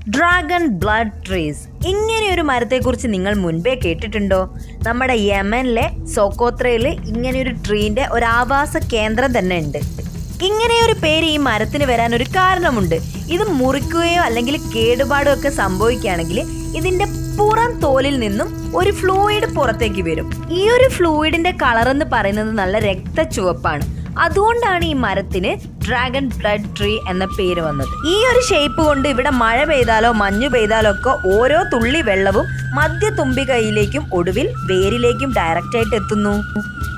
dragon blood trees ഇങ്ങനെ ഒരു മരത്തെക്കുറിച്ച് നിങ്ങൾ മുൻപേ കേട്ടിട്ടുണ്ടോ നമ്മുടെ യമനിലെ സോക്കോത്രയിൽ ഇങ്ങനെ ഒരു ട്രീന്റെ ഒരു ആവാസ കേന്ദ്രം തന്നെ ഉണ്ട് ഇങ്ങനെ ഒരു പേര് ഈ മരത്തിന് വരാൻ ഒരു കാരണമുണ്ട് ഇത് മുറിക്കുകയോ അല്ലെങ്കിൽ കേടുപാടോ ഒക്കെ സംഭവിക്കുകയാണെങ്കിൽ ഇതിന്റെ പുറം തോലിൽ നിന്നും ഒരു ഫ്ലൂയിഡ് പുറത്തേക്ക് വരും ഈ ഒരു ഫ്ലൂയിഡിന്റെ കളർ എന്ന് പറയുന്നത് നല്ല രക്ത ചുവപ്പാണ് അതുകൊണ്ടാണ് ഈ മരത്തിന് ഡ്രാഗൺ ബ്ലഡ് ട്രീ എന്ന പേര് വന്നത് ഈ ഒരു ഷേപ്പ് കൊണ്ട് ഇവിടെ മഴ പെയ്താലോ മഞ്ഞു പെയ്താലോ ഒക്കെ ഓരോ തുള്ളി വെള്ളവും മധ്യ തുമ്പികൈയിലേക്കും ഒടുവിൽ വേരിലേക്കും ഡയറക്റ്റ് ആയിട്ട് എത്തുന്നു